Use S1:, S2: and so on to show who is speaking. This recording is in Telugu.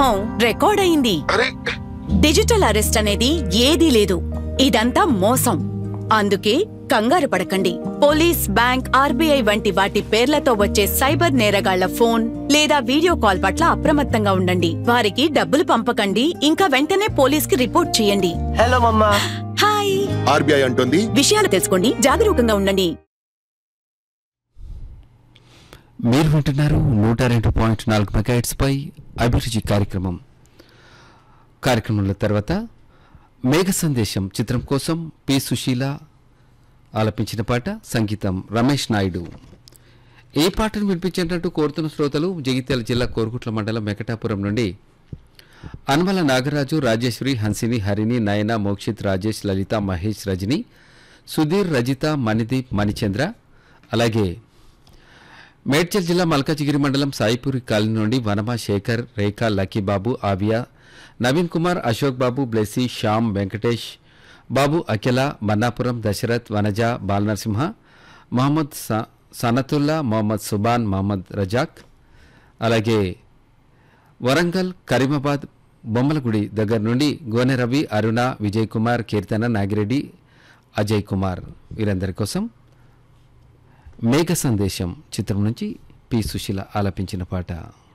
S1: డెమో రికార్డ్ అయింది
S2: అరే
S1: డిజిటల్ అరెస్ట్ అనేది ఏదీ లేదు ఇదంతా మోసం అందుకే కంగారు పడకండి పోలీస్ బ్యాంక్ ఆర్బీఐ వంటి వాటి పేర్లతో వచ్చే సైబర్ నేరగాళ్ల ఫోన్ లేదా వీడియో కాల్ పట్ల అప్రమత్తంగా ఉండండి వారికి డబ్బులు పంపకండి ఇంకా వెంటనే పోలీస్కి రిపోర్ట్ చేయండి
S3: హలో మమ్మా
S1: హాయ్
S2: ఆర్బీఐ అంటుంది
S1: విషయాలు తెలుసుకోండి జాగరూకంగా ఉండండి
S4: మీరు వింటున్నారు నూట రెండు పాయింట్ నాలుగు మెగాహెట్స్ పై అభిరుచి కార్యక్రమం కార్యక్రమంలో తర్వాత మేఘ సందేశం చిత్రం కోసం పి సుశీల ఆలపించిన పాట సంగీతం రమేష్ నాయుడు ఈ పాటను వినిపించేటట్టు కోరుతున్న శ్రోతలు జగిత్యాల జిల్లా కోరుకుట్ల మండలం వెంకటాపురం నుండి అన్మల నాగరాజు రాజేశ్వరి హన్సిని హరిణి నయన మోక్షిత్ రాజేష్ లలిత మహేష్ రజని సుధీర్ రజిత మణిదీప్ మణిచంద్ర అలాగే మేడ్చల్ జిల్లా మల్కాజిగిరి మండలం సాయిపూరి కాలనీ నుండి వనమా శేఖర్ రేఖ లక్కీబాబు ఆవియా నవీన్ కుమార్ అశోక్ బాబు బ్లెస్సీ శ్యామ్ వెంకటేష్ బాబు అఖిల మన్నాపురం దశరథ్ వనజ బాలనరసింహ మహమ్మద్ స- సనతుల్లా మొహమ్మద్ సుబాన్ మహమ్మద్ రజాక్ అలాగే వరంగల్ కరీమాబాద్ బొమ్మలగుడి దగ్గర నుండి గోనె రవి అరుణ విజయ్ కుమార్ కీర్తన నాగిరెడ్డి అజయ్ కుమార్ వీరందరి కోసం మేఘ సందేశం చిత్రం నుంచి పి సుశీల ఆలపించిన పాట